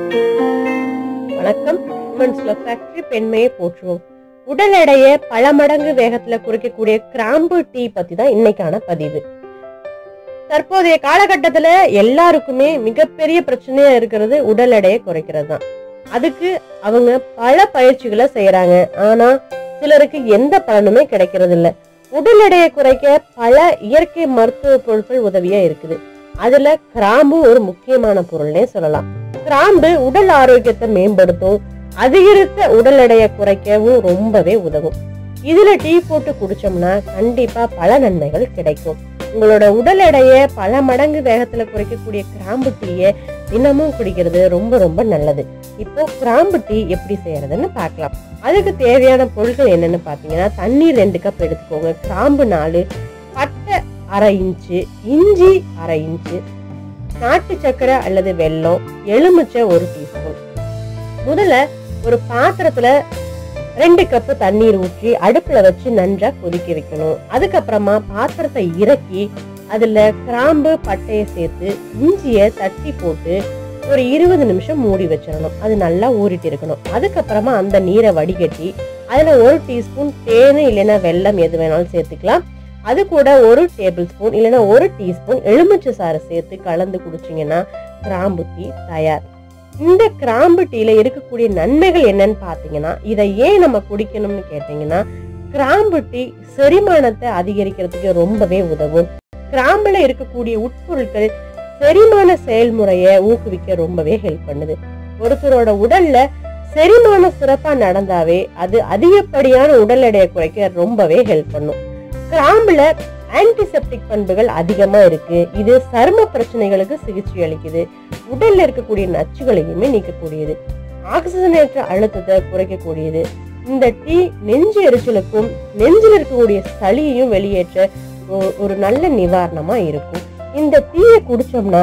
வணக்கம் women's love factory பெண்மையை போற்றுவோம் உடல் எடையை பல மடங்கு வேகத்துல குறைக்கக்கூடிய கிராம்பு டீ பத்தி தான் இன்னைக்கான பதிவு தற்போதைய காலகட்டத்துல எல்லாருக்குமே மிகப்பெரிய பிரச்சனையா இருக்கிறது உடல் எடையை குறைக்கிறது தான் அதுக்கு அவங்க பல பயிற்சிகளை செய்யறாங்க ஆனா சிலருக்கு எந்த பலனுமே கிடைக்கிறது இல்ல உடல் எடையை குறைக்க பல இயற்கை மருத்துவ பொருட்கள் உதவியா இருக்குது அதுல கிராம்பு ஒரு முக்கியமான பொருள்னே சொல்லலாம் கிராம்பு உடல் ஆரோக்கியத்தை மேம்படுத்தும் அதிகரித்த உடல் எடையை குறைக்கவும் ரொம்பவே உதவும் இதுல டீ போட்டு குடிச்சோம்னா கண்டிப்பா பல நன்மைகள் கிடைக்கும் உங்களோட உடல் எடையை பல மடங்கு வேகத்துல குறைக்கக்கூடிய கிராம்பு டீயை தினமும் குடிக்கிறது ரொம்ப ரொம்ப நல்லது இப்போ கிராம்பு டீ எப்படி செய்யறதுன்னு பார்க்கலாம் அதுக்கு தேவையான பொருட்கள் என்னன்னு பாத்தீங்கன்னா தண்ணீர் ரெண்டு கப் எடுத்துக்கோங்க கிராம்பு நாலு பட்டை அரை இன்ச்சு இஞ்சி அரை இன்ச்சு நாட்டு சக்கரை அல்லது வெல்லம் எலுமிச்சை ஒரு டீஸ்பூன் முதல்ல ஒரு பாத்திரத்துல ரெண்டு கப்பு தண்ணீர் ஊற்றி அடுப்புல வச்சு நன்றா கொதிக்க வைக்கணும் அதுக்கப்புறமா பாத்திரத்தை இறக்கி அதுல கிராம்பு பட்டையை சேர்த்து இஞ்சிய தட்டி போட்டு ஒரு இருபது நிமிஷம் மூடி வச்சிடணும் அது நல்லா ஊறிட்டு இருக்கணும் அதுக்கப்புறமா அந்த நீரை வடிகட்டி அதுல ஒரு டீஸ்பூன் தேனு இல்லைன்னா வெல்லம் எது வேணாலும் சேர்த்துக்கலாம் அது கூட ஒரு டேபிள் ஸ்பூன் இல்லைன்னா ஒரு டீஸ்பூன் எலுமிச்சை சாறு சேர்த்து கலந்து குடிச்சிங்கன்னா கிராம்பு டீ தயார் இந்த கிராம்பு டீல இருக்கக்கூடிய நன்மைகள் என்னன்னு பார்த்தீங்கன்னா இதை ஏன் நம்ம குடிக்கணும்னு கேட்டீங்கன்னா கிராம்பு டீ செரிமானத்தை அதிகரிக்கிறதுக்கு ரொம்பவே உதவும் கிராம்புல இருக்கக்கூடிய உட்பொருட்கள் செரிமான செயல்முறையை ஊக்குவிக்க ரொம்பவே ஹெல்ப் பண்ணுது ஒருத்தரோட உடல்ல செரிமானம் சிறப்பா நடந்தாவே அது அதிகப்படியான உடல் எடையை குறைக்க ரொம்பவே ஹெல்ப் பண்ணும் கிராம்புல ஆன்டிசெப்டிக் பண்புகள் அதிகமா இருக்கு இது சரும பிரச்சனைகளுக்கு சிகிச்சை அளிக்குது உடல்ல இருக்கக்கூடிய நச்சுகளையுமே நீக்கக்கூடியது ஆக்சிஜனேற்ற அழுத்தத்தை குறைக்கக்கூடியது இந்த டீ நெஞ்சு எரிச்சலுக்கும் நெஞ்சில் இருக்கக்கூடிய சளியையும் வெளியேற்ற ஒ- ஒரு நல்ல நிவாரணமா இருக்கும் இந்த டீயை குடிச்சோம்னா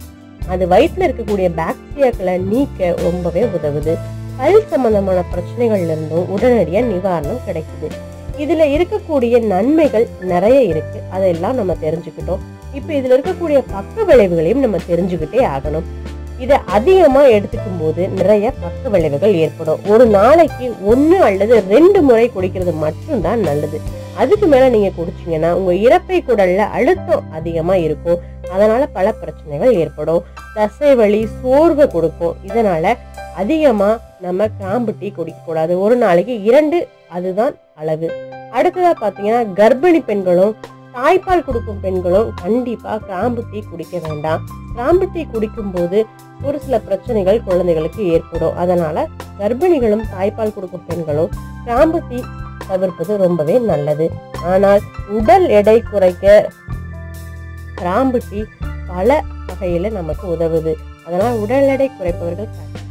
அது வயிற்றுல இருக்கக்கூடிய பாக்டீரியாக்களை நீக்க ரொம்பவே உதவுது பல் சம்பந்தமான பிரச்சனைகள்ல இருந்தும் உடனடியா நிவாரணம் கிடைக்குது இதுல இருக்கக்கூடிய நன்மைகள் நிறைய இருக்கு அதெல்லாம் நம்ம தெரிஞ்சுக்கிட்டோம் இப்ப இதுல இருக்கக்கூடிய பக்க விளைவுகளையும் நம்ம தெரிஞ்சுக்கிட்டே ஆகணும் இதை அதிகமா எடுத்துக்கும் போது நிறைய பக்க விளைவுகள் ஏற்படும் ஒரு நாளைக்கு ஒண்ணு அல்லது ரெண்டு முறை குடிக்கிறது மட்டும்தான் நல்லது அதுக்கு மேல நீங்க குடிச்சீங்கன்னா உங்க இறப்பை குடல்ல அழுத்தம் அதிகமா இருக்கும் அதனால பல பிரச்சனைகள் ஏற்படும் தசை வலி சோர்வை கொடுக்கும் இதனால அதிகமா நம்ம கிராம்பு டீ குடிக்க கூடாது ஒரு நாளைக்கு இரண்டு அதுதான் அளவு அடுத்ததா பாத்தீங்கன்னா கர்ப்பிணி பெண்களும் தாய்ப்பால் கொடுக்கும் பெண்களும் கண்டிப்பா கிராம்பு டீ குடிக்க வேண்டாம் கிராம்பு டீ குடிக்கும் போது ஒரு சில பிரச்சனைகள் குழந்தைகளுக்கு ஏற்படும் அதனால கர்ப்பிணிகளும் தாய்ப்பால் கொடுக்கும் பெண்களும் கிராம்பு டீ தவிர்ப்பது ரொம்பவே நல்லது ஆனால் உடல் எடை குறைக்க கிராம்பு டீ பல வகையில நமக்கு உதவுது அதனால் உடல் எடை குறைப்பவர்கள்